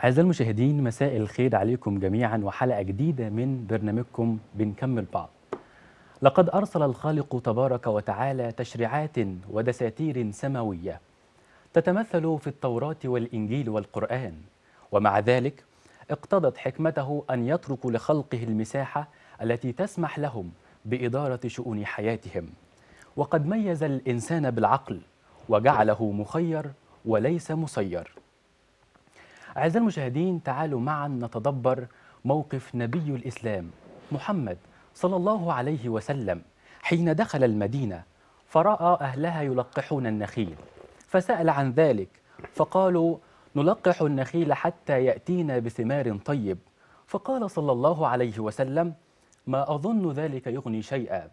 أعزائي المشاهدين مساء الخير عليكم جميعا وحلقة جديدة من برنامجكم بنكمل بعض لقد أرسل الخالق تبارك وتعالى تشريعات ودساتير سماوية تتمثل في التوراة والإنجيل والقرآن ومع ذلك اقتضت حكمته أن يترك لخلقه المساحة التي تسمح لهم بإدارة شؤون حياتهم وقد ميز الإنسان بالعقل وجعله مخير وليس مسير أعزائي المشاهدين تعالوا معا نتدبر موقف نبي الإسلام محمد صلى الله عليه وسلم حين دخل المدينة فرأى أهلها يلقحون النخيل فسأل عن ذلك فقالوا نلقح النخيل حتى يأتينا بثمار طيب فقال صلى الله عليه وسلم ما أظن ذلك يغني شيئا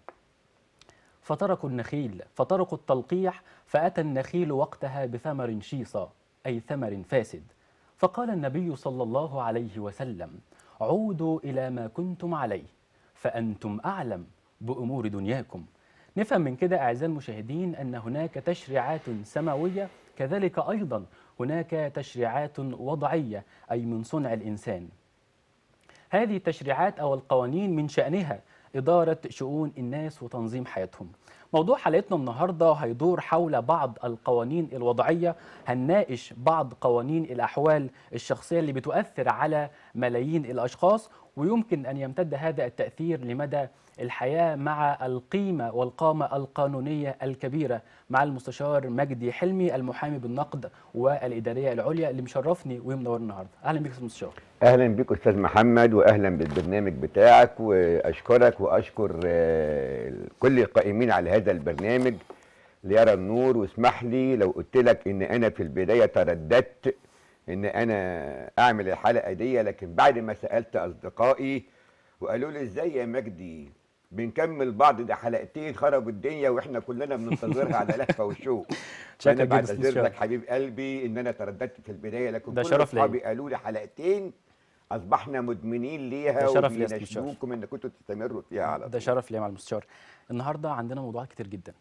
فتركوا النخيل فتركوا التلقيح فأتى النخيل وقتها بثمر شيصة أي ثمر فاسد فقال النبي صلى الله عليه وسلم عودوا إلى ما كنتم عليه فأنتم أعلم بأمور دنياكم نفهم من كده أعزائي المشاهدين أن هناك تشريعات سماوية كذلك أيضا هناك تشريعات وضعية أي من صنع الإنسان هذه التشريعات أو القوانين من شأنها إدارة شؤون الناس وتنظيم حياتهم موضوع حلقتنا النهارده هيدور حول بعض القوانين الوضعيه هنناقش بعض قوانين الاحوال الشخصيه اللي بتؤثر على ملايين الاشخاص ويمكن ان يمتد هذا التاثير لمدى الحياه مع القيمه والقامه القانونيه الكبيره مع المستشار مجدي حلمي المحامي بالنقد والاداريه العليا اللي مشرفني ومنورنا النهارده اهلا بك يا مستشار اهلا بيك استاذ محمد واهلا بالبرنامج بتاعك واشكرك واشكر آه، كل القائمين على هذا البرنامج ليرى النور واسمح لي لو قلت لك ان انا في البدايه ترددت ان انا اعمل الحلقه دي لكن بعد ما سالت اصدقائي وقالوا لي ازاي يا مجدي بنكمل بعض ده حلقتين خربوا الدنيا واحنا كلنا بننتظرها على لهفه وشوق شكرا انا جدا بعتذر مستشار. لك حبيب قلبي ان انا ترددت في البدايه لكن ده كل شرف ليا. اصحابي قالوا لي حلقتين اصبحنا مدمنين ليها ده شرف ليا يا مستشار. وبيناشدوكم ان كنتوا تستمروا فيها على ده طول شرف ليا مع المستشار النهارده عندنا موضوعات كتير جدا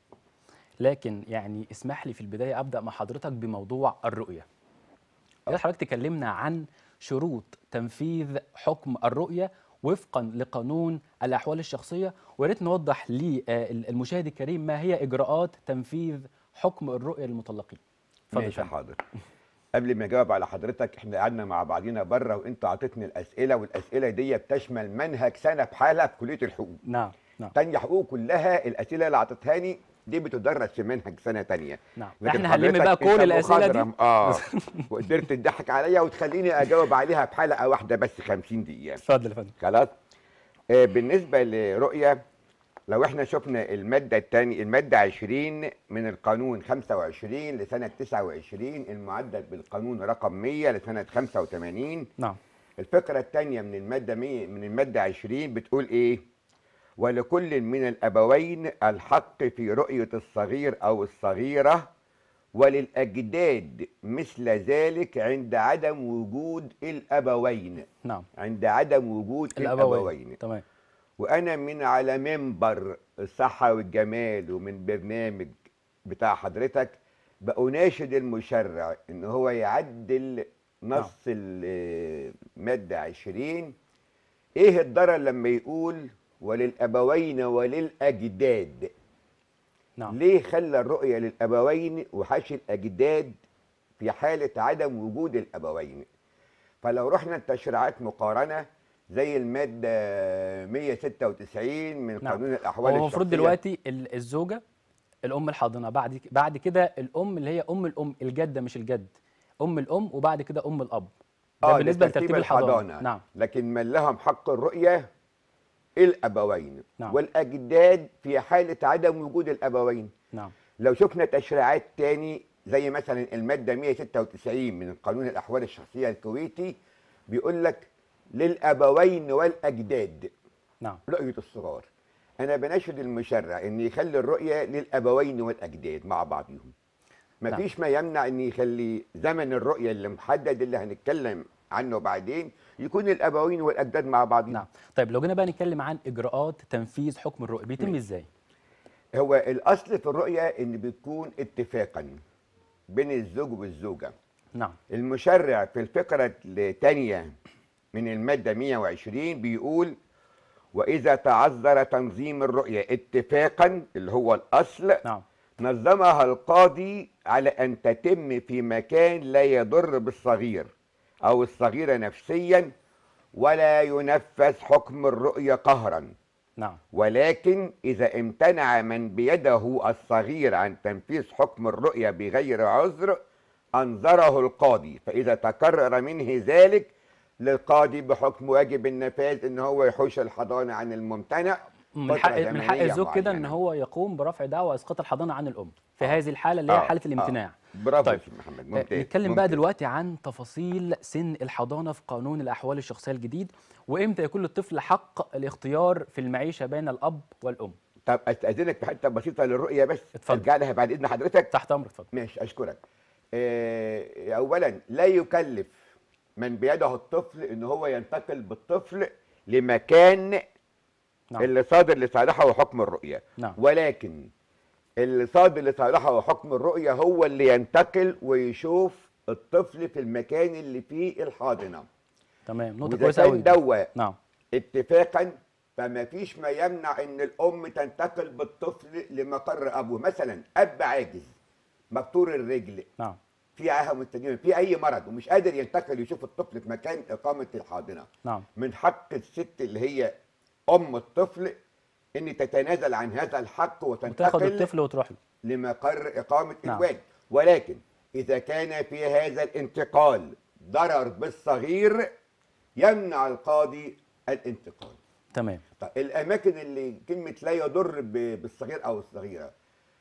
لكن يعني اسمح لي في البدايه ابدا مع حضرتك بموضوع الرؤيه يا ريت حضرتك تكلمنا عن شروط تنفيذ حكم الرؤيه وفقا لقانون الاحوال الشخصيه ويا ريت نوضح للمشاهد الكريم ما هي اجراءات تنفيذ حكم الرؤيه للمطلقين اتفضل يا ماشي فندم. حاضر قبل ما اجاوب على حضرتك احنا قعدنا مع بعضينا بره وانت عطيتني الاسئله والاسئله دي بتشمل منهج سنه بحالها في كليه الحقوق نعم نعم تانية حقوق كلها الاسئله اللي عطتهاني دي بتدرس في منهج سنه تانية نعم لكن احنا هنلم بقى حضرتك كل أنت الاسئله دي مخضرم. اه وقدرت تضحك عليا وتخليني اجاوب عليها في حلقه واحده بس 50 دقيقه اتفضل يا فندم خلاص آه بالنسبه لرؤيه لو احنا شفنا الماده الثانيه الماده 20 من القانون 25 لسنه 29 المعدل بالقانون رقم 100 لسنه 85 نعم الفقره الثانيه من الماده 100 من الماده 20 بتقول ايه ولكل من الابوين الحق في رؤيه الصغير او الصغيره وللاجداد مثل ذلك عند عدم وجود الابوين نعم عند عدم وجود الابوين, الابوين تمام وانا من على منبر الصحه والجمال ومن برنامج بتاع حضرتك بأناشد المشرع ان هو يعدل نص الماده 20 ايه الضرر لما يقول وللابوين وللاجداد نعم ليه خلى الرؤيه للابوين وحش الاجداد في حاله عدم وجود الابوين فلو رحنا التشريعات مقارنه زي الماده 196 من نعم. قانون الاحوال هو المفروض الشخصية. دلوقتي ال- الزوجه الام الحاضنه بعد ك- بعد كده الام اللي هي ام الام الجده مش الجد ام الام وبعد كده ام الاب ده اه بالنسبه لترتيب لترتيب الحضانه نعم لكن من لهم حق الرؤيه الابوين نعم. والاجداد في حاله عدم وجود الابوين نعم لو شفنا تشريعات تاني زي مثلا المادة 196 من قانون الأحوال الشخصية الكويتي بيقول لك للأبوين والأجداد نعم رؤية الصغار أنا بناشد المشرع إن يخلي الرؤية للأبوين والأجداد مع بعضهم نعم. مفيش ما يمنع إن يخلي زمن الرؤية اللي محدد اللي هنتكلم عنه بعدين يكون الأبوين والأجداد مع بعضهم نعم طيب لو جينا بقى نتكلم عن اجراءات تنفيذ حكم الرؤيه بيتم ماشي. ازاي هو الأصل في الرؤية إن بتكون اتفاقا بين الزوج والزوجة نعم المشرع في الفقرة الثانية من المادة 120 بيقول وإذا تعذر تنظيم الرؤية اتفاقا اللي هو الأصل نعم نظمها القاضي على أن تتم في مكان لا يضر بالصغير أو الصغيرة نفسيا ولا ينفذ حكم الرؤية قهرا نعم ولكن إذا امتنع من بيده الصغير عن تنفيذ حكم الرؤية بغير عذر أنظره القاضي فإذا تكرر منه ذلك للقاضي بحكم واجب النفاذ ان هو يحوش الحضانه عن الممتنع من فترة حق من حق زمنية الزوج كده ان معينة. هو يقوم برفع دعوى اسقاط الحضانه عن الام في آه. هذه الحاله اللي هي آه، حاله آه. الامتناع برافو طيب. طيب. محمد آه، ممتاز نتكلم بقى ممتاز. دلوقتي عن تفاصيل سن الحضانه في قانون الاحوال الشخصيه الجديد وامتى يكون للطفل حق الاختيار في المعيشه بين الاب والام طب استاذنك في حته بسيطه للرؤيه بس اتفضل. ارجع لها بعد اذن حضرتك تحت امرك اتفضل ماشي اشكرك آه، اولا لا يكلف من بيده الطفل ان هو ينتقل بالطفل لمكان نعم اللي صادر لصالحه حكم الرؤيه نعم ولكن اللي صادر لصالحه حكم الرؤيه هو اللي ينتقل ويشوف الطفل في المكان اللي فيه الحاضنه تمام نقطه واذا كويسه قوي كان دوا نعم اتفاقا فما فيش ما يمنع ان الام تنتقل بالطفل لمقر ابوه مثلا اب عاجز مبتور الرجل نعم في عاهه مستديمه في اي مرض ومش قادر ينتقل يشوف الطفل في مكان اقامه الحاضنه نعم من حق الست اللي هي ام الطفل ان تتنازل عن هذا الحق وتاخد وتنتقل الطفل وتروح له لمقر اقامه نعم. الوالد ولكن اذا كان في هذا الانتقال ضرر بالصغير يمنع القاضي الانتقال تمام طيب الاماكن اللي كلمه لا يضر ب- بالصغير او الصغيره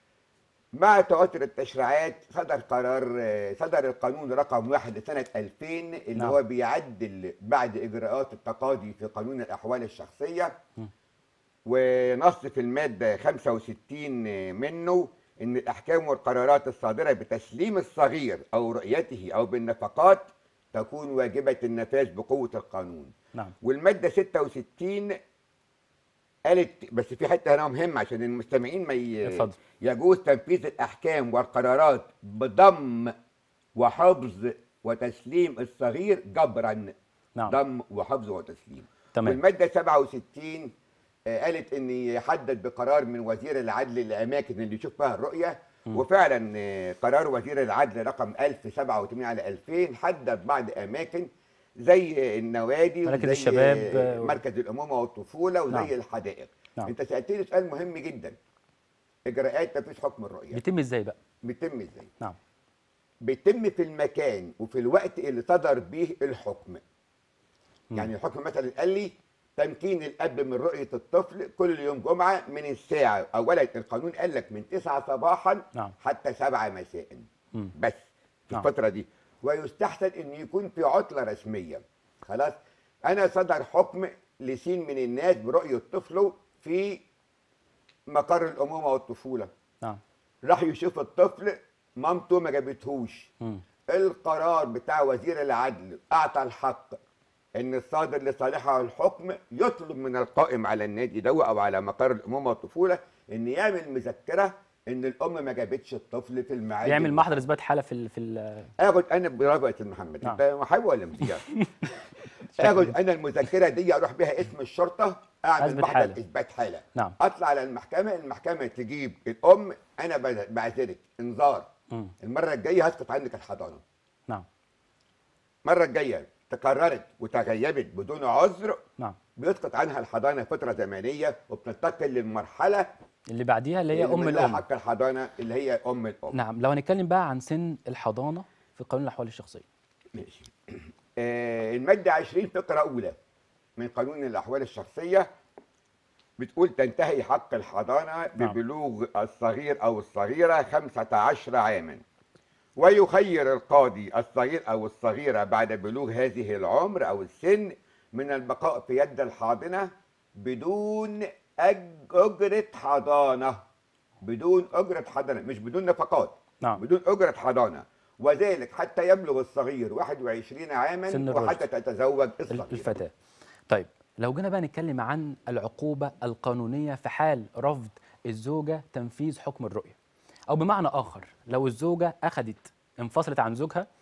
مع تواتر التشريعات صدر قرار آه، صدر القانون رقم واحد لسنه 2000 اللي نعم. هو بيعدل بعد اجراءات التقاضي في قانون الاحوال الشخصيه م. ونص في الماده 65 منه ان الاحكام والقرارات الصادره بتسليم الصغير او رؤيته او بالنفقات تكون واجبه النفاذ بقوه القانون نعم والماده 66 قالت بس في حته هنا مهمه عشان المستمعين ما ي... اتفضل. يجوز تنفيذ الاحكام والقرارات بضم وحفظ وتسليم الصغير جبرا نعم ضم وحفظ وتسليم تمام والماده 67 آه، قالت ان يحدد بقرار من وزير العدل الاماكن اللي يشوف فيها الرؤيه م. وفعلا آه، قرار وزير العدل رقم 1087 على 2000 حدد بعض اماكن زي النوادي مراكز وزي الشباب، آه، آه، مركز الامومه والطفوله وزي نعم. الحدائق نعم. انت سالتني سؤال مهم جدا اجراءات تنفيذ حكم الرؤيه بيتم ازاي بقى بيتم ازاي نعم بيتم في المكان وفي الوقت اللي صدر به الحكم مم. يعني الحكم مثلا قال لي تمكين الاب من رؤيه الطفل كل يوم جمعه من الساعه اولا القانون قال لك من 9 صباحا نعم حتى 7 مساء مم. بس في نعم. الفتره دي ويستحسن ان يكون في عطله رسميه خلاص انا صدر حكم لسين من الناس برؤيه طفله في مقر الامومه والطفوله نعم راح يشوف الطفل مامته ما جابتهوش مم. القرار بتاع وزير العدل اعطى الحق ان الصادر لصالحه الحكم يطلب من القائم على النادي ده او على مقر الامومه والطفوله ان يعمل مذكره ان الام ما جابتش الطفل في الميعاد يعمل المحدد. محضر اثبات حاله في ال في ال اخد انا برافو يا استاذ محمد نعم. انت محب ولا مذيع اخد انا المذكره دي اروح بيها اسم الشرطه اعمل أثبت محضر حالة. اثبات حاله نعم اطلع على المحكمه المحكمه تجيب الام انا بعت- بعترك انذار مم. المره الجايه هسقط عنك الحضانه نعم المره الجايه تكررت وتغيبت بدون عذر نعم بيسقط عنها الحضانه فتره زمنيه وبتنتقل للمرحله اللي بعديها اللي هي اللي ام من لها الام حق الحضانه اللي هي ام الام نعم لو هنتكلم بقى عن سن الحضانه في قانون الاحوال الشخصيه ماشي آه الماده 20 فقره اولى من قانون الاحوال الشخصيه بتقول تنتهي حق الحضانه نعم. ببلوغ الصغير او الصغيره 15 عاما ويخير القاضي الصغير او الصغيره بعد بلوغ هذه العمر او السن من البقاء في يد الحاضنه بدون أج- اجره حضانه بدون اجره حضانه مش بدون نفقات نعم بدون اجره حضانه وذلك حتى يبلغ الصغير 21 عاما سن الرشد. وحتى تتزوج الصغير الفتاه طيب لو جينا بقى نتكلم عن العقوبه القانونيه في حال رفض الزوجه تنفيذ حكم الرؤيه او بمعنى اخر لو الزوجه اخذت انفصلت عن زوجها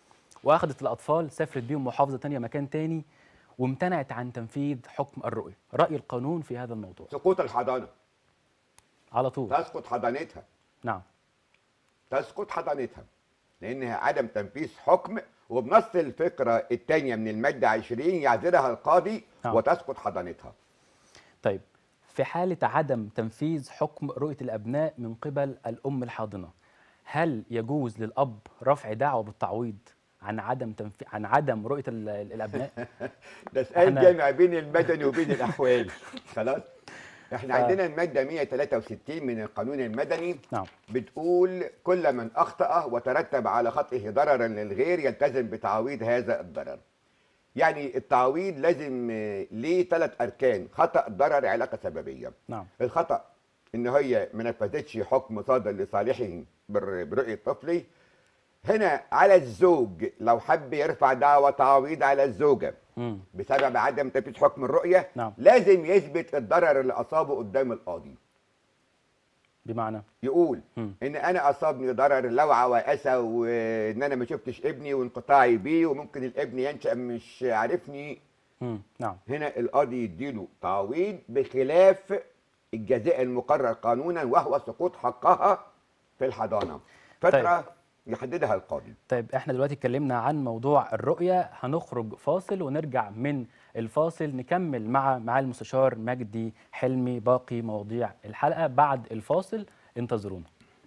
واخدت الاطفال سافرت بيهم محافظه تانية مكان تاني وامتنعت عن تنفيذ حكم الرؤيه راي القانون في هذا الموضوع سقوط الحضانه على طول تسقط حضانتها نعم تسقط حضانتها لانها عدم تنفيذ حكم وبنص الفقره الثانيه من الماده 20 يعزلها القاضي نعم. وتسقط حضانتها طيب في حالة عدم تنفيذ حكم رؤية الأبناء من قبل الأم الحاضنة هل يجوز للأب رفع دعوة بالتعويض عن عدم تنفي... عن عدم رؤية ال- ال- الأبناء؟ ده سؤال إحنا- جامع بين المدني وبين الاحوال خلاص احنا ف- عندنا الماده 163 من القانون المدني نعم بتقول كل من اخطا وترتب على خطئه ضررا للغير يلتزم بتعويض هذا الضرر يعني التعويض لازم آه، ليه ثلاث اركان خطا ضرر علاقه سببيه نعم الخطا ان هي ما نفذتش حكم صادر لصالحه بر- برؤيه طفلي هنا على الزوج لو حب يرفع دعوى تعويض على الزوجه مم. بسبب عدم تنفيذ حكم الرؤيه نعم. لازم يثبت الضرر اللي اصابه قدام القاضي بمعنى يقول مم. ان انا اصابني ضرر لوعه واسى وان انا ما شفتش ابني وانقطاعي بيه وممكن الابن ينشا مش عارفني مم. نعم هنا القاضي يديله تعويض بخلاف الجزاء المقرر قانونا وهو سقوط حقها في الحضانه فتره يحددها القاضي طيب احنا دلوقتي اتكلمنا عن موضوع الرؤية هنخرج فاصل ونرجع من الفاصل نكمل مع مع المستشار مجدي حلمي باقي مواضيع الحلقة بعد الفاصل انتظرونا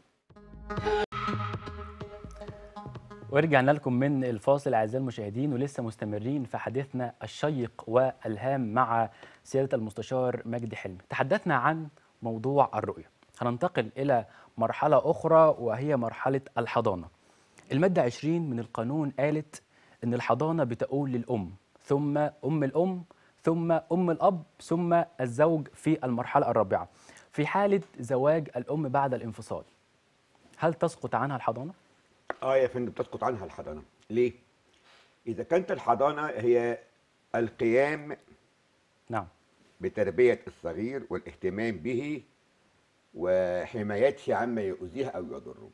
ورجعنا لكم من الفاصل اعزائي المشاهدين ولسه مستمرين في حديثنا الشيق والهام مع سياده المستشار مجدي حلمي. تحدثنا عن موضوع الرؤيه. هننتقل الى مرحله اخرى وهي مرحله الحضانه. الماده 20 من القانون قالت ان الحضانه بتؤول للام ثم ام الام ثم ام الاب ثم الزوج في المرحله الرابعه. في حاله زواج الام بعد الانفصال هل تسقط عنها الحضانه؟ اه يا فندم تسقط عنها الحضانه ليه اذا كانت الحضانه هي القيام نعم بتربيه الصغير والاهتمام به وحمايته عما يؤذيه او يضره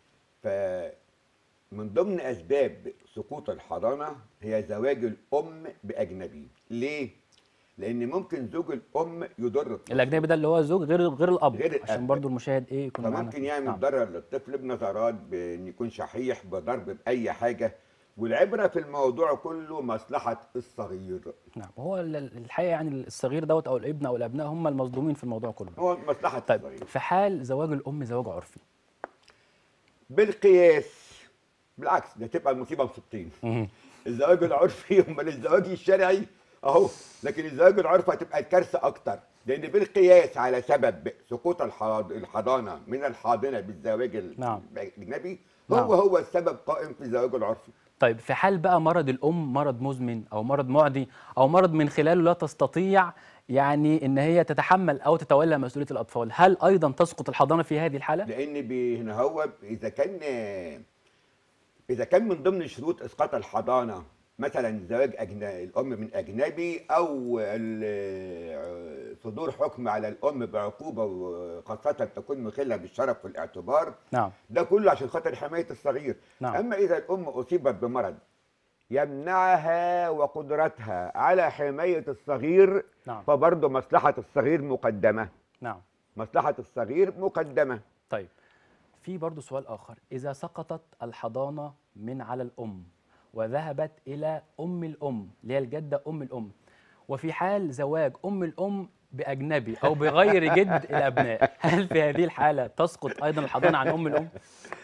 فمن ضمن اسباب سقوط الحضانه هي زواج الام باجنبي ليه لان ممكن زوج الام يضر الطفل الاجنبي ده اللي هو الزوج غير غير الاب غير الأب. عشان برضو المشاهد ايه يكون معانا فممكن يعمل نعم. ضرر للطفل بنظرات بان يكون شحيح بضرب باي حاجه والعبره في الموضوع كله مصلحه الصغير نعم هو ال- ال- الحقيقه يعني الصغير دوت او الابن او الابناء هم المصدومين في الموضوع كله هو مصلحه طيب الصغير في حال زواج الام زواج عرفي بالقياس بالعكس ده تبقى المصيبه بستين الزواج العرفي امال الزواج الشرعي اهو لكن الزواج العرفي هتبقى الكارثه اكتر لان بالقياس على سبب سقوط الحاض- الحضانه من الحاضنه بالزواج ال- نعم. الاجنبي نعم. هو هو السبب قائم في الزواج العرفي طيب في حال بقى مرض الام مرض مزمن او مرض معدي او مرض من خلاله لا تستطيع يعني ان هي تتحمل او تتولى مسؤوليه الاطفال هل ايضا تسقط الحضانه في هذه الحاله لان بي- هنا هو اذا كان اذا كان من ضمن شروط اسقاط الحضانه مثلا زواج أجن... الام من اجنبي او ال- صدور حكم على الام بعقوبه وخاصه تكون مخله بالشرف والاعتبار نعم ده كله عشان خاطر حمايه الصغير نعم. اما اذا الام اصيبت بمرض يمنعها وقدرتها على حمايه الصغير نعم. فبرضه مصلحه الصغير مقدمه نعم مصلحه الصغير مقدمه طيب في برضو سؤال آخر إذا سقطت الحضانة من على الأم وذهبت إلى أم الأم اللي هي الجدة أم الأم وفي حال زواج أم الأم بأجنبي أو بغير جد الأبناء هل في هذه الحالة تسقط أيضا الحضانة عن أم الأم؟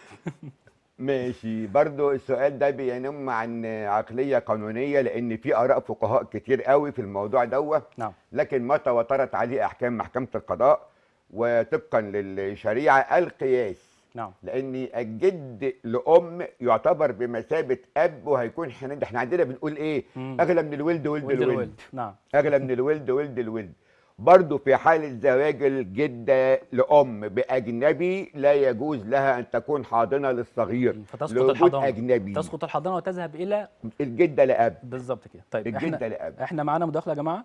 ماشي برضو السؤال ده بينم عن عقلية قانونية لأن في آراء فقهاء كتير قوي في الموضوع دوت نعم لكن ما تواترت عليه أحكام محكمة القضاء وطبقا للشريعة القياس نعم لأن الجد لأم يعتبر بمثابة أب وهيكون احنا احنا عندنا بنقول إيه مم. أغلى من الولد ولد, ولد الولد, الولد نعم أغلى من الولد ولد الولد برضه في حالة زواج الجدة لأم بأجنبي لا يجوز لها أن تكون حاضنة للصغير فتسقط لوجود الحضانة أجنبي تسقط الحضانة وتذهب إلى الجدة لأب بالظبط كده طيب الجدة احنا لأب احنا معانا مداخلة يا جماعة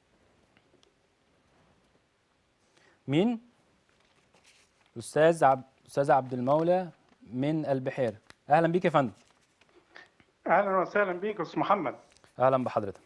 مين؟ أستاذ عبد أستاذ عبد المولى من البحيرة أهلا بيك يا فندم اهلا وسهلا بيك استاذ محمد اهلا بحضرتك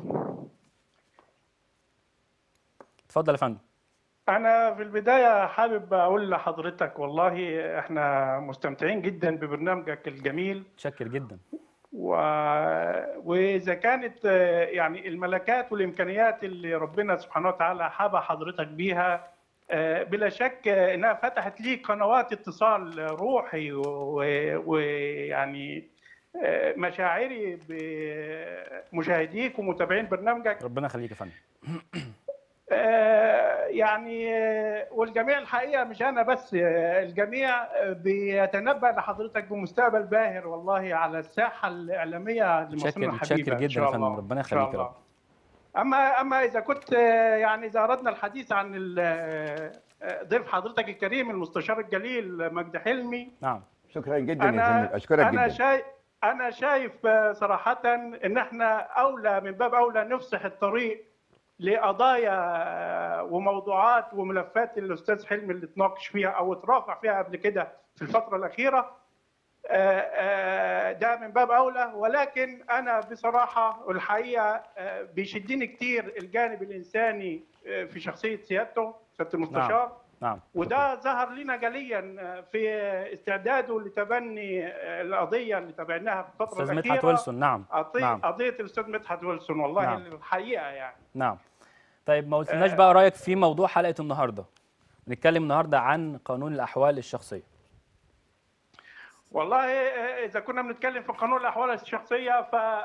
اتفضل يا فندم انا في البدايه حابب اقول لحضرتك والله احنا مستمتعين جدا ببرنامجك الجميل متشكر جدا و... واذا كانت آه، يعني الملكات والامكانيات اللي ربنا سبحانه وتعالى حابى حضرتك بيها آه، بلا شك آه، انها فتحت لي قنوات اتصال روحي و- ويعني آه، مشاعري بمشاهديك ومتابعين برنامجك ربنا يخليك يا فندم آه، يعني آه، والجميع الحقيقه مش انا بس آه، الجميع آه، بيتنبأ لحضرتك بمستقبل باهر والله على الساحه الاعلاميه لمصر متشكر الحبيبه متشكر إن جدا شاء يا فندم الله. ربنا إن شاء يخليك يا الله. رب اما اما اذا كنت آه، يعني اذا اردنا الحديث عن ال- آه، ضيف حضرتك الكريم المستشار الجليل مجدي حلمي شكرا جدا يا انا فندم اشكرك انا جدا شايف انا شايف آه، صراحه ان احنا اولى من باب اولى نفسح الطريق لقضايا آه، وموضوعات وملفات الاستاذ حلمي اللي اتناقش فيها او اترافع فيها قبل كده في الفتره الاخيره آه، آه، ده من باب اولى ولكن انا بصراحه والحقيقه آه، بيشدني كتير الجانب الانساني آه، في شخصيه سيادته سياده المستشار نعم وده ظهر لنا جليا في استعداده لتبني القضيه اللي تابعناها في الفتره استاذ الاخيره مدحت ويلسون نعم قضيه نعم. قضيه الاستاذ مدحت ويلسون والله نعم. الحقيقه يعني نعم طيب ما قلتلناش بقى رايك في موضوع حلقه النهارده بنتكلم النهارده عن قانون الاحوال الشخصيه والله اذا كنا بنتكلم في قانون الاحوال الشخصيه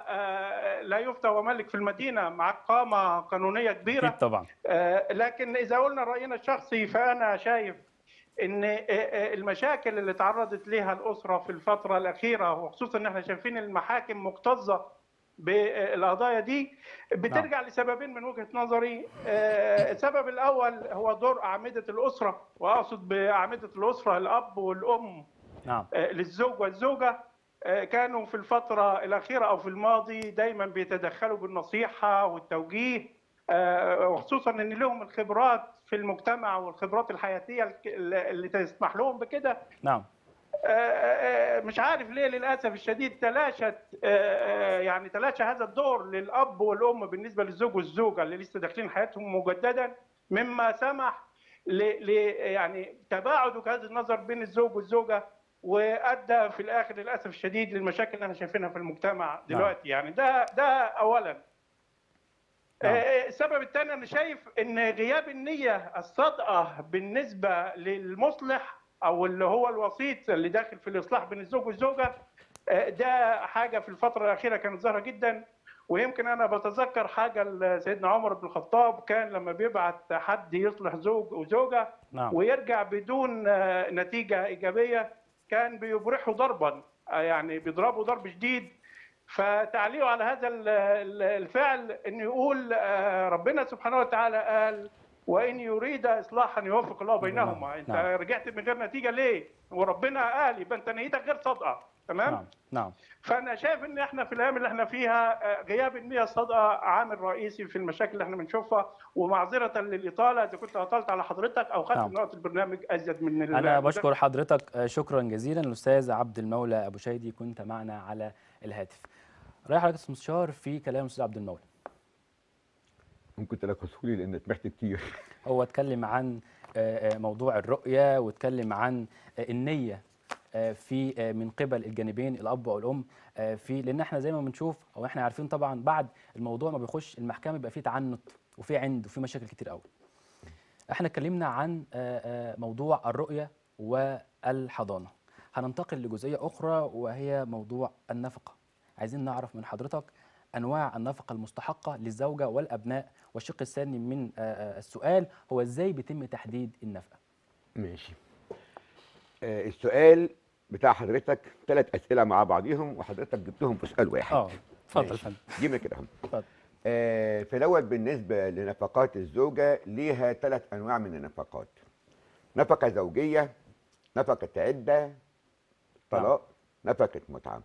فلا يفتى وملك في المدينه مع قامه قانونيه كبيره اكيد طبعا آه، لكن اذا قلنا راينا الشخصي فانا شايف ان آه، آه، المشاكل اللي تعرضت لها الاسره في الفتره الاخيره وخصوصا ان احنا شايفين المحاكم مكتظه بالقضايا دي بترجع لسببين من وجهه نظري آه، السبب الاول هو دور اعمده الاسره واقصد باعمده الاسره الاب والام نعم آه، للزوج والزوجة آه، كانوا في الفترة الأخيرة أو في الماضي دايما بيتدخلوا بالنصيحة والتوجيه آه، وخصوصا أن لهم الخبرات في المجتمع والخبرات الحياتية الك- اللي تسمح لهم بكده نعم آه، آه، مش عارف ليه للأسف الشديد تلاشت آه، آه، يعني تلاشى هذا الدور للأب والأم بالنسبة للزوج والزوجة اللي لسه داخلين حياتهم مجددا مما سمح ل ل- يعني تباعد وجهات النظر بين الزوج والزوجة وادى في الاخر للاسف الشديد للمشاكل اللي احنا شايفينها في المجتمع دلوقتي يعني ده ده اولا نعم. آه، السبب الثاني انا شايف ان غياب النيه الصادقه بالنسبه للمصلح او اللي هو الوسيط اللي داخل في الاصلاح بين الزوج والزوجه آه، ده حاجه في الفتره الاخيره كانت ظاهره جدا ويمكن انا بتذكر حاجه لسيدنا عمر بن الخطاب كان لما بيبعت حد يصلح زوج وزوجه نعم ويرجع بدون آه، نتيجه ايجابيه كان بيبرحه ضربا آه، يعني بيضربه ضرب شديد فتعليقه على هذا ال- ال- الفعل انه يقول آه، ربنا سبحانه وتعالى قال وان يريد اصلاحا يوفق الله بينهما انت نعم. رجعت من غير نتيجه ليه وربنا قال يبقى انت نيتك غير صادقه تمام نعم نعم فانا شايف ان احنا في الايام اللي احنا فيها آه، غياب النيه الصادقه عامل رئيسي في المشاكل اللي احنا بنشوفها ومعذره للاطاله اذا كنت اطلت على حضرتك او خدت نعم. من وقت البرنامج ازيد من ال- انا بشكر حضرتك آه، شكرا جزيلا الاستاذ عبد المولى ابو شادي كنت معنا على الهاتف رايح حضرتك يا مستشار في كلام الاستاذ عبد المولى ممكن تلخصه لي لان سمعت كتير هو اتكلم عن آه، آه، موضوع الرؤية واتكلم عن آه، النية آه، في آه، من قبل الجانبين الأب والأم آه، في لأن احنا زي ما بنشوف أو احنا عارفين طبعا بعد الموضوع ما بيخش المحكمة بيبقى فيه تعنت وفي عند وفي مشاكل كتير قوي. احنا اتكلمنا عن آه، آه، موضوع الرؤية والحضانة. هننتقل لجزئية أخرى وهي موضوع النفقة. عايزين نعرف من حضرتك انواع النفقه المستحقه للزوجه والابناء والشق الثاني من آه، آه، السؤال هو ازاي بيتم تحديد النفقه ماشي آه السؤال بتاع حضرتك ثلاث اسئله مع بعضيهم وحضرتك جبتهم في سؤال واحد اه اتفضل يا ماشي. فندم جيب كده اهم اتفضل آه في الاول بالنسبه لنفقات الزوجه ليها ثلاث انواع من النفقات نفقه زوجيه نفقه عده طلاق نفقه متعه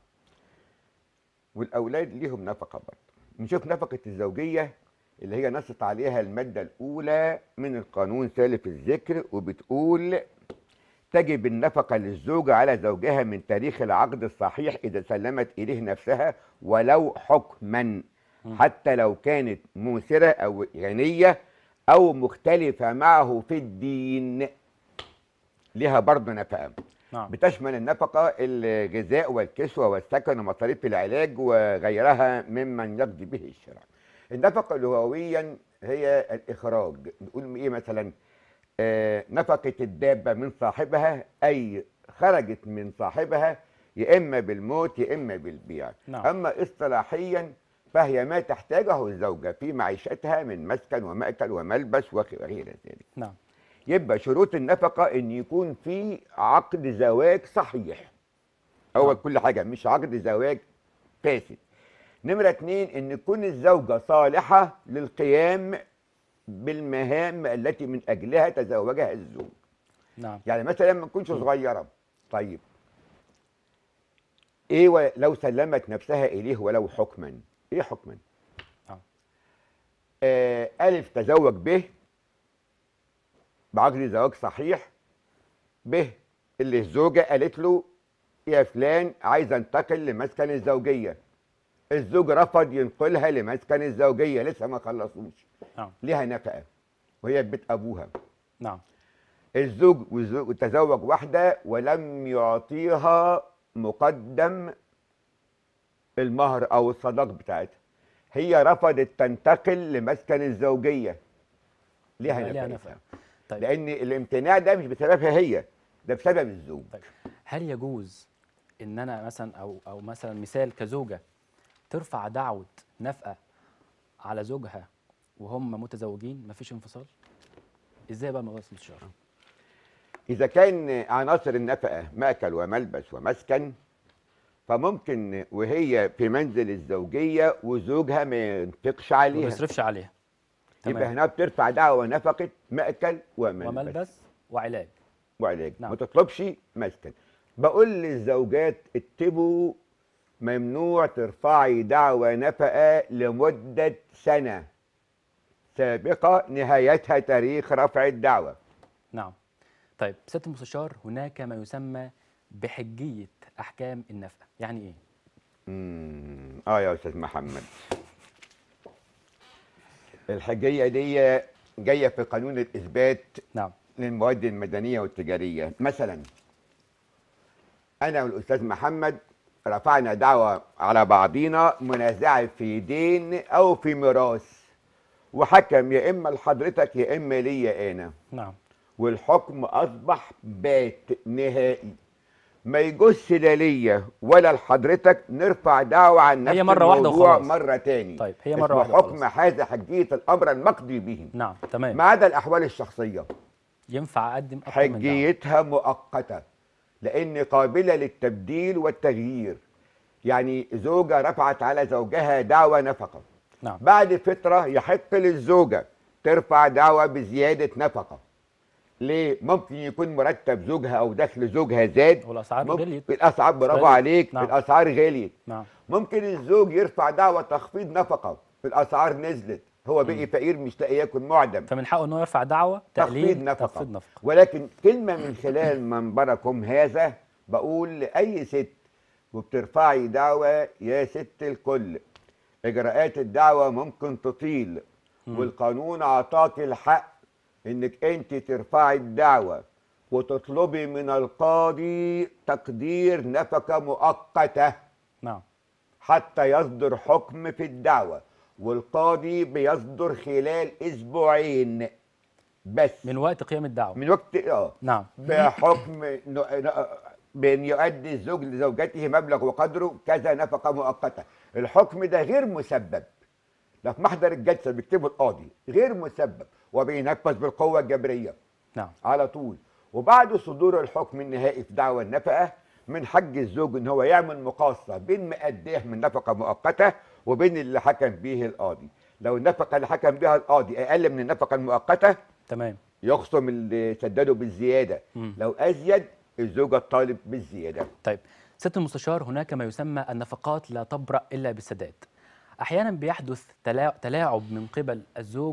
والاولاد ليهم نفقه برضه نشوف نفقه الزوجيه اللي هي نصت عليها الماده الاولى من القانون سالف الذكر وبتقول تجب النفقة للزوجة على زوجها من تاريخ العقد الصحيح إذا سلمت إليه نفسها ولو حكما حتى لو كانت موسرة أو غنية أو مختلفة معه في الدين لها برضه نفقة نعم بتشمل النفقة الغذاء والكسوة والسكن ومصاريف العلاج وغيرها ممن يقضي به الشرع النفقة لغويا هي الإخراج نقول إيه مثلا آه، نفقة الدابة من صاحبها أي خرجت من صاحبها يا إما بالموت يا إما بالبيع نعم. أما اصطلاحيا فهي ما تحتاجه الزوجة في معيشتها من مسكن ومأكل وملبس وغ- وغير ذلك نعم يبقى شروط النفقة ان يكون في عقد زواج صحيح اول نعم. كل حاجة مش عقد زواج فاسد نمرة اتنين ان تكون الزوجة صالحة للقيام بالمهام التي من اجلها تزوجها الزوج نعم يعني مثلا ما تكونش صغيرة طيب ايه و- لو سلمت نفسها اليه ولو حكما ايه حكما آه. آه الف تزوج به بعقد زواج صحيح به اللي الزوجة قالت له يا فلان عايز انتقل لمسكن الزوجية الزوج رفض ينقلها لمسكن الزوجية لسه ما خلصوش نعم ليها نفقة وهي في بيت أبوها نعم الزوج والزوج تزوج واحدة ولم يعطيها مقدم المهر أو الصداق بتاعتها هي رفضت تنتقل لمسكن الزوجية ليها يبقى ليها نفقة نفقة. طيب لأن الامتناع ده مش بسببها هي ده بسبب الزوج طيب هل يجوز ان انا مثلا او او مثلا مثال كزوجه ترفع دعوه نفقه على زوجها وهم متزوجين مفيش انفصال ازاي بقى الموضوع استشار إذا كان عناصر النفقة مأكل وملبس ومسكن فممكن وهي في منزل الزوجية وزوجها ما ينفقش ما عليها بيصرفش عليها يبقى تمام هنا بترفع دعوة نفقة مأكل وملبس, وملبس وعلاج وعلاج نعم. ما تطلبش مسكن بقول للزوجات اكتبوا ممنوع ترفعي دعوى نفقة لمدة سنة سابقة نهايتها تاريخ رفع الدعوة نعم طيب سياده المستشار هناك ما يسمى بحجيه احكام النفقه يعني ايه مم. اه يا استاذ محمد الحجيه دي جايه في قانون الاثبات نعم للمواد المدنيه والتجاريه مثلا انا والاستاذ محمد رفعنا دعوه على بعضينا منازعه في دين او في ميراث وحكم يا اما لحضرتك يا اما ليا انا نعم والحكم اصبح بات نهائي ما يجوزش لا ليا ولا لحضرتك نرفع دعوة عن نفس هي مرة واحدة الموضوع وخلاص. مرة تاني طيب، هي مرة اسمه واحدة حكم وخلاص. حاز حجية الأمر المقضي به نعم تمام ما عدا الأحوال الشخصية ينفع اقدم اكتر من دعوة. حجيتها مؤقتة لأن قابلة للتبديل والتغيير يعني زوجة رفعت على زوجها دعوى نفقة نعم بعد فترة يحق للزوجة ترفع دعوى بزيادة نفقة ليه؟ ممكن يكون مرتب زوجها أو دخل زوجها زاد والاسعار ممكن غليت الأسعار برافو غليت. عليك نعم. الأسعار غليت نعم ممكن الزوج يرفع دعوى تخفيض نفقة الأسعار نزلت هو بقي فقير مش لاقي ياكل معدم فمن حقه انه يرفع دعوه تخفيض تقليل نفقة تخفيض نفقه ولكن كلمة من خلال منبركم هذا بقول لأي ست وبترفعي دعوة يا ست الكل إجراءات الدعوة ممكن تطيل والقانون أعطاك الحق إنك أنت ترفعي الدعوة وتطلبي من القاضي تقدير نفقة مؤقتة نعم حتى يصدر حكم في الدعوة والقاضي بيصدر خلال أسبوعين بس من وقت قيام الدعوه من وقت اه نعم بحكم ن- ن- بأن يؤدي الزوج لزوجته مبلغ وقدره كذا نفقة مؤقتة الحكم ده غير مسبب ده في محضر الجلسة بيكتبه القاضي غير مسبب وبينفذ بالقوة الجبرية نعم على طول وبعد صدور الحكم النهائي في دعوى النفقة من حق الزوج ان هو يعمل مقاصة بين مأديه من نفقة مؤقتة وبين اللي حكم به القاضي لو النفقة اللي حكم بها القاضي اقل من النفقة المؤقتة تمام يخصم اللي سدده بالزياده مم. لو ازيد الزوجه تطالب بالزياده طيب سياده المستشار هناك ما يسمى النفقات لا تبرأ إلا بالسداد أحيانا بيحدث تلا- تلاعب من قبل الزوج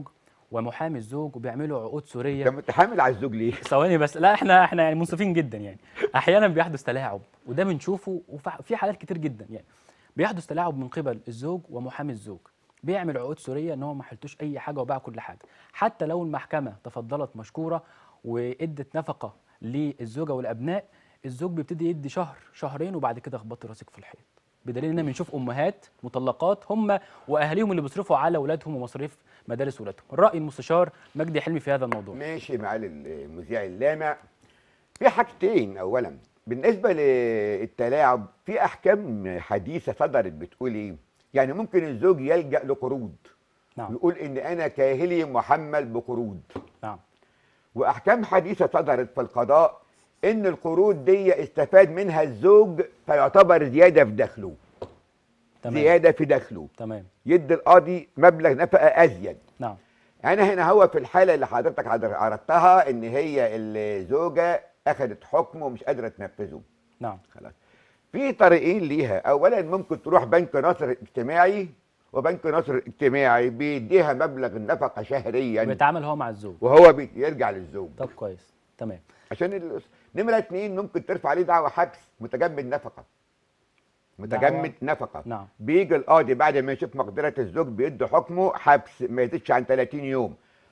ومحامي الزوج وبيعملوا عقود انت سوريه متحامل على الزوج ليه؟ ثواني بس لا احنا احنا يعني منصفين جدا يعني احيانا بيحدث تلاعب وده بنشوفه وفي حالات كتير جدا يعني بيحدث تلاعب من قبل الزوج ومحامي الزوج بيعمل عقود سوريه ان هو ما حلتوش اي حاجه وباع كل حاجه حتى لو المحكمه تفضلت مشكوره وادت نفقه للزوجه والابناء الزوج بيبتدي يدي شهر شهرين وبعد كده اخبط راسك في الحيط بدليل ان بنشوف امهات مطلقات هم واهاليهم اللي بيصرفوا على اولادهم ومصاريف مدارس اولادهم الراي المستشار مجدي حلمي في هذا الموضوع ماشي معالي المذيع اللامع في حاجتين اولا بالنسبه للتلاعب في احكام حديثه صدرت بتقول ايه يعني ممكن الزوج يلجا لقروض نعم يقول ان انا كاهلي محمل بقروض نعم واحكام حديثه صدرت في القضاء ان القروض دي استفاد منها الزوج فيعتبر زياده في دخله تمام زياده في دخله تمام يدي القاضي مبلغ نفقه ازيد نعم انا هنا هو في الحاله اللي حضرتك عر- عرضتها ان هي الزوجه اخذت حكم ومش قادره تنفذه نعم خلاص في طريقين ليها اولا ممكن تروح بنك ناصر الاجتماعي وبنك ناصر الاجتماعي بيديها مبلغ النفقه شهريا بيتعامل هو مع الزوج وهو بيرجع للزوج طب كويس تمام عشان ال- نمره اتنين ممكن ترفع عليه دعوه حبس متجمد نفقه متجمد نفقه نعم بيجي القاضي بعد ما يشوف مقدره الزوج بيدي حكمه حبس ما يزيدش عن 30 يوم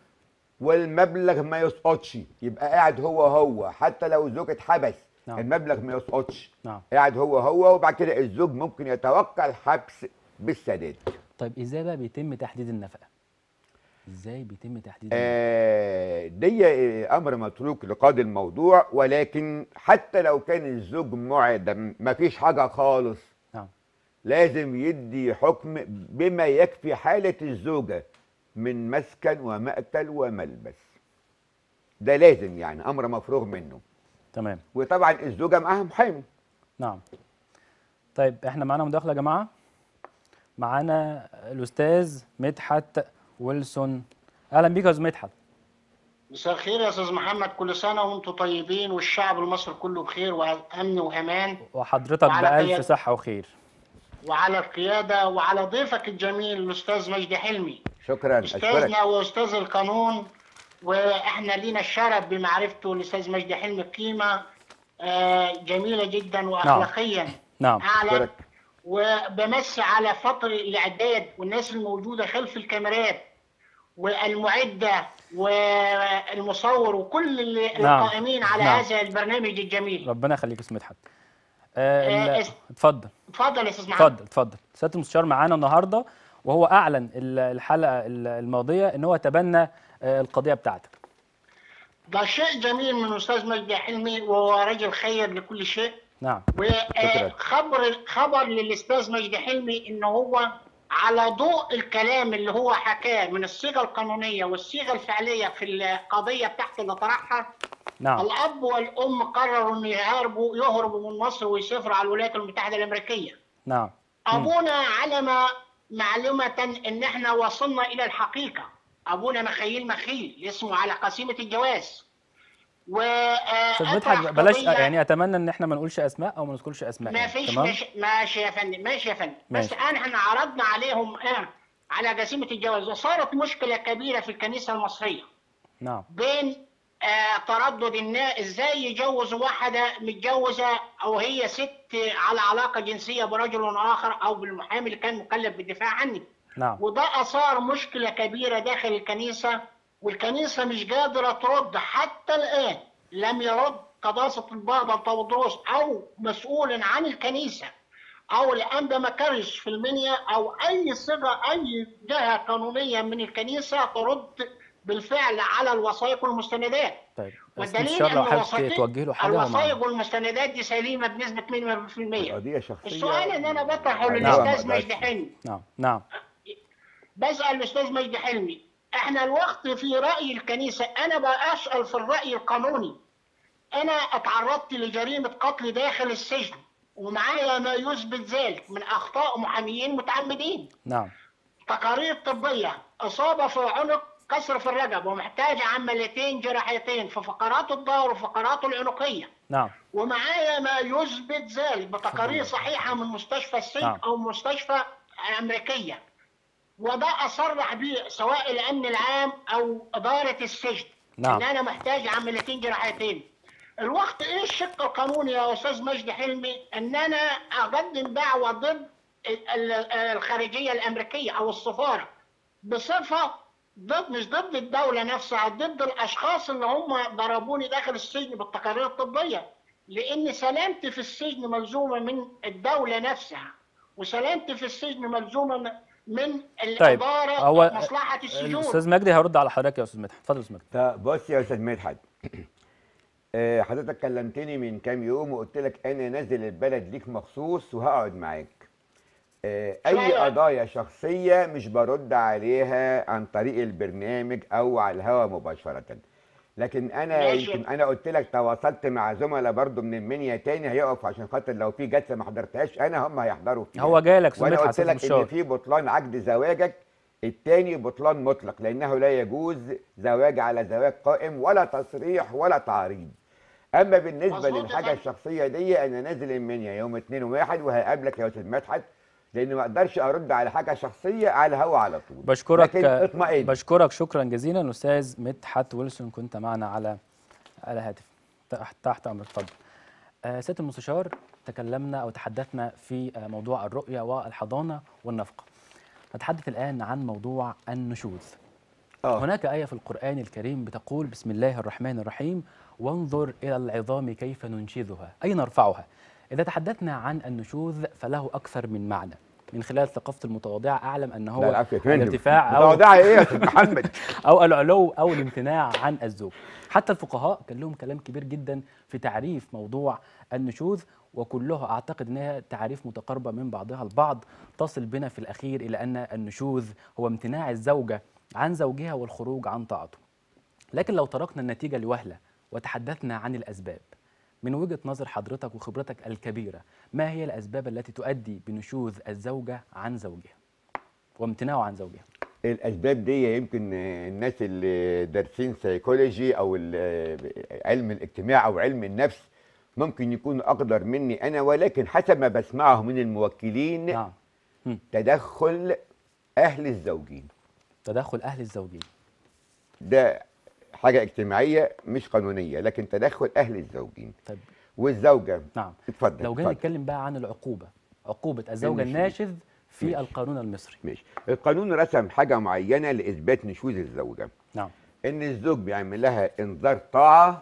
والمبلغ ما يسقطش يبقى قاعد هو هو حتى لو الزوج اتحبس نعم. المبلغ ما يسقطش نعم قاعد هو هو وبعد كده الزوج ممكن يتوقع الحبس بالسداد طيب ازاي بقى بيتم تحديد النفقه ازاي بيتم تحديد النفقة؟ آه دي آه، امر متروك لقاضي الموضوع ولكن حتى لو كان الزوج معدم ما فيش حاجه خالص نعم لازم يدي حكم بما يكفي حالة الزوجة من مسكن ومأكل وملبس ده لازم يعني أمر مفروغ منه تمام وطبعا الزوجة معاها محامي نعم طيب احنا معانا مداخله يا جماعه معانا الاستاذ مدحت ويلسون اهلا بيك يا استاذ مدحت مساء الخير يا استاذ محمد كل سنه وانتم طيبين والشعب المصري كله بخير وامن وامان وحضرتك وعلى بألف قيادة. صحه وخير وعلى القياده وعلى ضيفك الجميل الاستاذ مجدي حلمي شكرا أشكرك استاذنا واستاذ القانون واحنا لينا الشرف بمعرفته الاستاذ مجدي حلمي قيمه آه، جميله جدا واخلاقيا نعم اعلى أشكرك وبمس على فتر الاعداد والناس الموجوده خلف الكاميرات والمعده والمصور وكل اللي- نعم. القائمين على نعم. هذا البرنامج الجميل ربنا يخليك يا استاذ مدحت آه آه، ال- اس- اتفضل اتفضل يا استاذ محمد اتفضل اتفضل سياده المستشار معانا النهارده وهو اعلن ال- الحلقه ال- الماضيه ان هو تبنى آه، القضيه بتاعتك ده شيء جميل من الاستاذ مجدي حلمي وهو رجل خير لكل شيء نعم شكراً. وخبر خبر للاستاذ مجدي حلمي ان هو على ضوء الكلام اللي هو حكاه من الصيغه القانونيه والصيغه الفعليه في القضيه بتاعته اللي طرحها نعم الاب والام قرروا ان يهربوا يهربوا من مصر ويسافروا على الولايات المتحده الامريكيه نعم ابونا علم معلومه ان احنا وصلنا الى الحقيقه ابونا مخيل مخيل اسمه على قسيمه الجواز و استاذ مدحت بلاش يعني اتمنى ان احنا ما نقولش اسماء او ما نذكرش اسماء ما يعني. فيش تمام ماشي, ماشي يا فندم ماشي يا فندم بس ماشي. الان احنا عرضنا عليهم آه على جسيمه الجواز وصارت مشكله كبيره في الكنيسه المصريه نعم بين آه تردد الناس ازاي يجوزوا واحده متجوزه او هي ست على علاقه جنسيه برجل اخر او بالمحامي اللي كان مكلف بالدفاع عني نعم وده اثار مشكله كبيره داخل الكنيسه والكنيسه مش قادره ترد حتى الان لم يرد قداسه البابا تودروس او مسؤول عن الكنيسه او الانبا مكرش في المنيا او اي صيغه اي جهه قانونيه من الكنيسه ترد بالفعل على الوثائق والمستندات طيب استاذ والدليل المستشار لو ان حابب الوثائق توجه له حاجه هو الوثائق معانا. والمستندات دي سليمه بنسبه 100% قضية شخصية السؤال اللي انا بطرحه نعم. للاستاذ نعم. مجدي حلمي نعم نعم بسأل الأستاذ مجدي حلمي احنا الوقت في رأي الكنيسة أنا بسأل في الرأي القانوني أنا اتعرضت لجريمة قتل داخل السجن ومعايا ما يثبت ذلك من أخطاء محاميين متعمدين نعم تقارير طبية إصابة في عنق كسر في الرقب ومحتاجة عمليتين جراحيتين في فقرات الظهر وفقرات العنقية نعم ومعايا ما يثبت ذلك بتقارير صحيحة من مستشفى السجن نعم. أو مستشفى أمريكية وده اصرح به سواء الامن العام او اداره السجن نعم. ان انا محتاج عمليتين جراحتين الوقت ايه الشق القانوني يا استاذ مجدي حلمي ان انا اقدم دعوه ضد ال- ال- الخارجيه الامريكيه او السفاره بصفه ضد مش ضد الدوله نفسها ضد الاشخاص اللي هم ضربوني داخل السجن بالتقارير الطبيه لان سلامتي في السجن ملزومه من الدوله نفسها وسلامتي في السجن ملزومه من- من طيب الاداره هو مصلحه السجون الاستاذ مجدي هيرد على حضرتك يا استاذ مدحت اتفضل يا استاذ مجدي طب بص يا استاذ مدحت آه، حضرتك كلمتني من كام يوم وقلت لك انا نازل البلد ليك مخصوص وهقعد معاك آه، اي فعلا. قضايا شخصيه مش برد عليها عن طريق البرنامج او على الهواء مباشره لكن انا ماشي. يمكن انا قلت لك تواصلت مع زملاء برضو من المنيا تاني هيقف عشان خاطر لو في جلسه ما حضرتهاش انا هم هيحضروا فيها هو جاي لك استاذ وانا مدحت قلت أستاذ لك ان بشار. في بطلان عقد زواجك الثاني بطلان مطلق لانه لا يجوز زواج على زواج قائم ولا تصريح ولا تعريض اما بالنسبه مظبوط يا للحاجه فندم. الشخصيه دي انا نازل المنيا يوم 2 و1 وهقابلك يا استاذ مدحت لان ما اقدرش ارد على حاجه شخصيه على الهوا على طول بشكرك لكن اطمئن بشكرك شكرا جزيلا الاستاذ مدحت ويلسون كنت معنا على على هاتف تحت تحت امرك اتفضل آه، سياده المستشار تكلمنا او تحدثنا في آه، موضوع الرؤيه والحضانه والنفقه نتحدث الان عن موضوع النشوذ اه هناك آية في القرآن الكريم بتقول بسم الله الرحمن الرحيم وانظر إلى العظام كيف ننشزها أي نرفعها إذا تحدثنا عن النشوذ فله أكثر من معنى من خلال ثقافتي المتواضعة أعلم أن لا هو العافيه يا فندم الارتفاع أو متواضعة ايه يا استاذ محمد أو العلو أو الامتناع عن الزوج حتى الفقهاء كان لهم كلام كبير جدا في تعريف موضوع النشوذ وكلها أعتقد أنها تعريف متقاربة من بعضها البعض تصل بنا في الأخير إلى أن النشوذ هو امتناع الزوجة عن زوجها والخروج عن طاعته لكن لو تركنا النتيجة لوهلة وتحدثنا عن الأسباب من وجهة نظر حضرتك وخبرتك الكبيرة ما هي الأسباب التي تؤدي بنشوذ الزوجة عن زوجها وامتناعه عن زوجها الاسباب دي يمكن الناس اللي دارسين سيكولوجي او ال- علم الاجتماع او علم النفس ممكن يكونوا اقدر مني انا ولكن حسب ما بسمعه من الموكلين نعم تدخل اهل الزوجين تدخل أهل الزوجين ده حاجه اجتماعيه مش قانونيه لكن تدخل اهل الزوجين طيب والزوجه نعم اتفضل لو جينا اتفضل. نتكلم بقى عن العقوبة عقوبة الزوج النشوذ. الناشذ في ماشي. القانون المصري ماشي القانون رسم حاجه معينه لاثبات نشوذ الزوجه نعم ان الزوج بيعمل لها انذار طاعه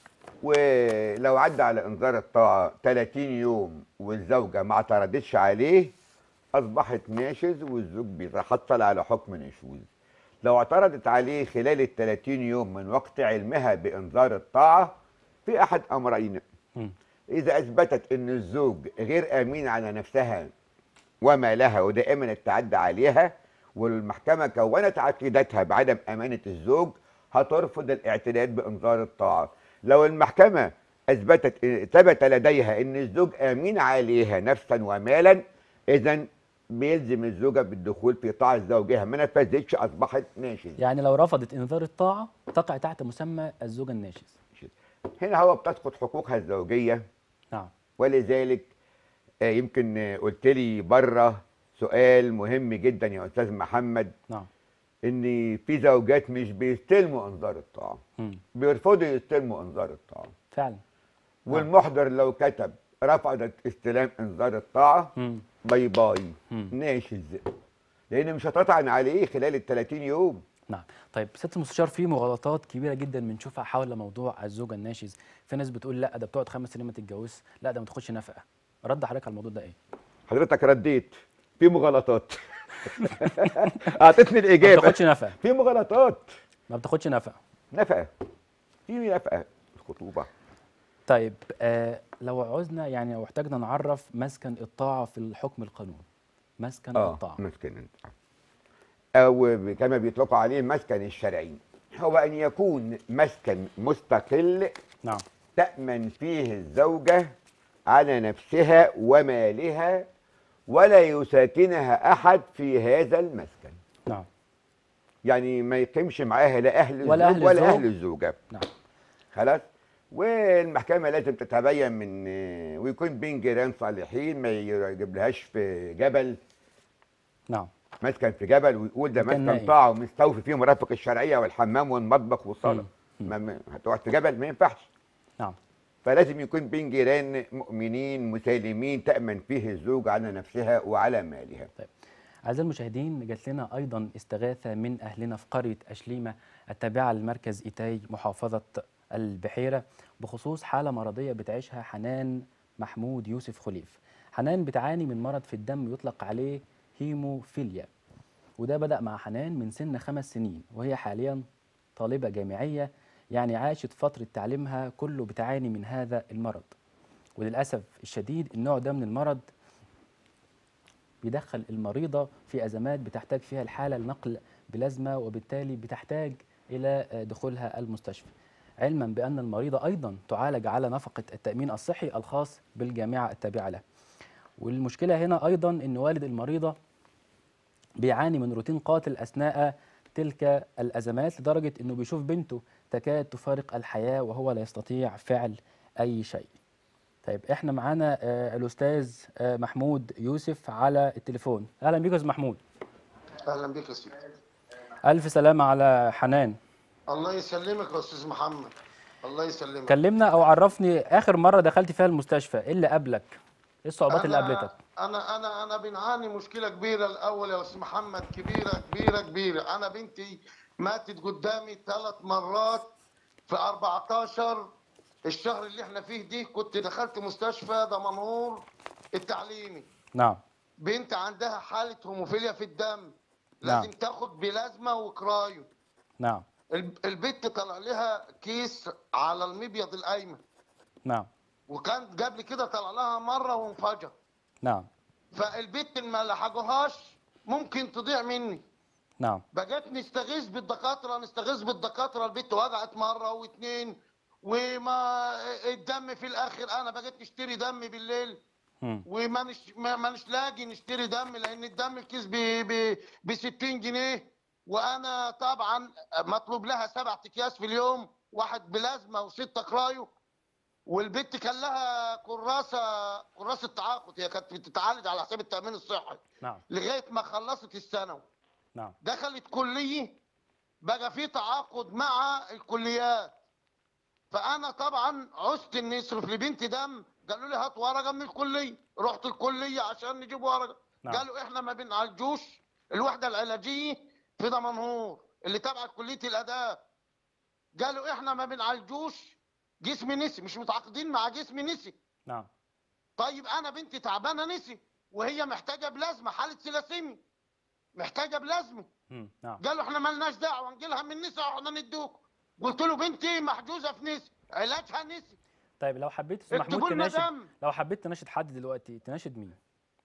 ولو عدى على انذار الطاعه 30 يوم والزوجه ما اعترضتش عليه اصبحت ناشز والزوج بيتحصل على حكم نشوز لو اعترضت عليه خلال ال 30 يوم من وقت علمها بانذار الطاعه في احد امرين مم. اذا اثبتت ان الزوج غير امين على نفسها وما لها ودائما التعدي عليها والمحكمه كونت عقيدتها بعدم امانه الزوج هترفض الاعتداد بانذار الطاعه لو المحكمه اثبتت ثبت لديها ان الزوج امين عليها نفسا ومالا اذا بيلزم الزوجه بالدخول في طاعه زوجها ما نفذتش اصبحت ناشز يعني لو رفضت إنذار الطاعة تقع تحت مسمى الزوج الناشز هنا هو بتسقط حقوقها الزوجيه نعم ولذلك آه، يمكن آه، قلت لي بره سؤال مهم جدا يا استاذ محمد نعم ان في زوجات مش بيستلموا انذار الطاعه مم. بيرفضوا يستلموا انذار الطاعه فعلا والمحضر لو كتب رفضت استلام انذار الطاعه مم. باي باي مم. ناشز لان مش هتطعن عليه خلال ال 30 يوم نعم طيب سياده المستشار في مغالطات كبيره جدا بنشوفها حول موضوع الزوج الناشز في ناس بتقول لا ده بتقعد خمس سنين ما تتجوزش لا ده ما تاخدش نفقه رد حضرتك على الموضوع ده ايه حضرتك رديت في مغالطات اعطتني ما الاجابه بتاخدش نفقه في مغالطات ما بتاخدش نفقه نفقه في نفقه الخطوبه طيب آه لو عوزنا يعني لو احتاجنا نعرف مسكن الطاعه في الحكم القانوني مسكن اه الطاعه مسكن الطاعة. او ب- كما بيطلقوا عليه المسكن الشرعي هو ان يكون مسكن مستقل نعم تأمن فيه الزوجة على نفسها ومالها ولا يساكنها أحد في هذا المسكن نعم يعني ما يقيمش معاها لا أهل الزوج ولا ولا, أهل ولا الزوج. أهل الزوجة نعم خلاص والمحكمة لازم تتبين من ويكون بين جيران صالحين ما يجيبلهاش في جبل نعم مسكن في جبل ويقول ده مكان مسكن نائم. طاعه ومستوفي فيه مرافق الشرعيه والحمام والمطبخ والصاله مم. ما- ما- هتقعد في جبل ما ينفعش نعم فلازم يكون بين جيران مؤمنين مسالمين تأمن فيه الزوج على نفسها وعلى مالها أعزائي المشاهدين جات لنا أيضا استغاثة من أهلنا في قرية أشليمة التابعة لمركز إيتاي محافظة البحيرة بخصوص حالة مرضية بتعيشها حنان محمود يوسف خليف حنان بتعاني من مرض في الدم يطلق عليه هيموفيليا وده بدأ مع حنان من سن خمس سنين وهي حاليا طالبة جامعية يعني عاشت فترة تعليمها كله بتعاني من هذا المرض وللأسف الشديد النوع ده من المرض بيدخل المريضة في أزمات بتحتاج فيها الحالة لنقل بلازما وبالتالي بتحتاج إلى آه، دخولها المستشفى علما بأن المريضة أيضا تعالج على نفقة التأمين الصحي الخاص بالجامعة التابعة له والمشكلة هنا أيضا أن والد المريضة بيعاني من روتين قاتل أثناء تلك الأزمات لدرجة أنه بيشوف بنته تكاد تفارق الحياة وهو لا يستطيع فعل أي شيء طيب احنا معانا آه، الاستاذ آه، محمود يوسف على التليفون اهلا بيك يا استاذ محمود اهلا بك يا سيدي الف سلامه على حنان الله يسلمك يا استاذ محمد الله يسلمك كلمنا او عرفني اخر مره دخلت فيها المستشفى ايه اللي قابلك ايه الصعوبات اللي أنا- قابلتك انا انا انا بنعاني مشكله كبيره الاول يا استاذ محمد كبيره كبيره كبيره انا بنتي ماتت قدامي ثلاث مرات في 14 الشهر اللي احنا فيه دي كنت دخلت مستشفى دمنهور التعليمي نعم بنت عندها حاله هيموفيليا في الدم نعم. لازم تاخد بلازما وكرايو نعم الب- البنت طلع لها كيس على المبيض الايمن نعم وكان قبل كده طلع لها مره وانفجر نعم فالبت اللي ما لحقوهاش ممكن تضيع مني نعم بقيت نستغيث بالدكاتره نستغيث بالدكاتره البت وجعت مره واثنين وما الدم في الاخر انا بقيت نشتري دم بالليل مم. وما نش ما ما نش لاقي نشتري دم لان الدم الكيس ب ب ب 60 جنيه وانا طبعا مطلوب لها سبع اكياس في اليوم واحد بلازما وسته كرايو والبت كان لها كراسه كراسه تعاقد هي كانت بتتعالج على حساب التامين الصحي نعم لغايه ما خلصت الثانوي نعم دخلت كليه بقى في تعاقد مع الكليات فانا طبعا عزت ان يصرف لبنتي دم قالوا لي هات ورقه من الكليه رحت الكليه عشان نجيب ورقه نعم. قالوا احنا ما بنعالجوش الوحده العلاجيه في دمنهور اللي تابعه كليه الاداب قالوا احنا ما بنعالجوش جسم نسي مش متعاقدين مع جسم نسي نعم طيب انا بنتي تعبانه نسي وهي محتاجه بلازمه حاله سيلاسيمي محتاجه بلازمه مم. نعم قالوا احنا مالناش دعوه نجي لها من نسا واحنا ندوك قلت له بنتي محجوزه في نسا علاجها نسي طيب لو حبيت استاذ محمود اكتبوا لنا تناشد دم لو حبيت تناشد حد دلوقتي تناشد مين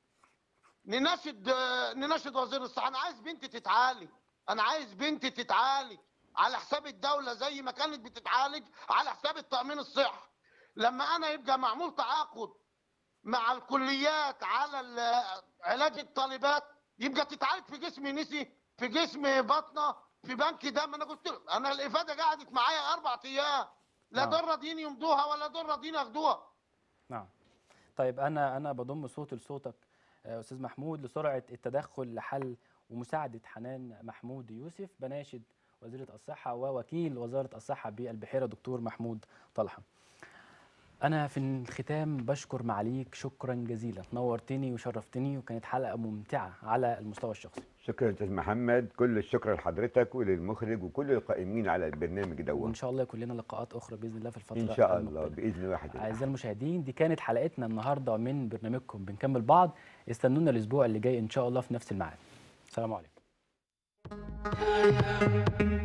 نناشد آه، نناشد وزير الصحه انا عايز بنتي تتعالج انا عايز بنتي تتعالج على حساب الدوله زي ما كانت بتتعالج على حساب التامين الصحي لما انا يبقى معمول تعاقد مع الكليات على ال- علاج الطالبات يبقى تتعالج في جسم نسي في جسم بطنه في بنك دم انا قلت له انا الافاده قعدت معايا اربع ايام لا نعم. دول راضيين يمضوها ولا دول راضيين ياخدوها نعم طيب انا انا بضم صوتي لصوتك آه، استاذ محمود لسرعه التدخل لحل ومساعده حنان محمود يوسف بناشد وزيره الصحه ووكيل وزاره الصحه بالبحيره دكتور محمود طلحه انا في الختام بشكر معاليك شكرا جزيلا نورتني وشرفتني وكانت حلقه ممتعه على المستوى الشخصي شكرا استاذ محمد كل الشكر لحضرتك وللمخرج وكل القائمين على البرنامج وان دوت شاء الله يكون لنا لقاءات اخرى باذن الله في الفتره ان شاء الله المقبلة. باذن واحد أعزائي المشاهدين دي كانت حلقتنا النهارده من برنامجكم بنكمل بعض استنونا الأسبوع اللي جاي إن شاء الله في نفس الميعاد السلام عليكم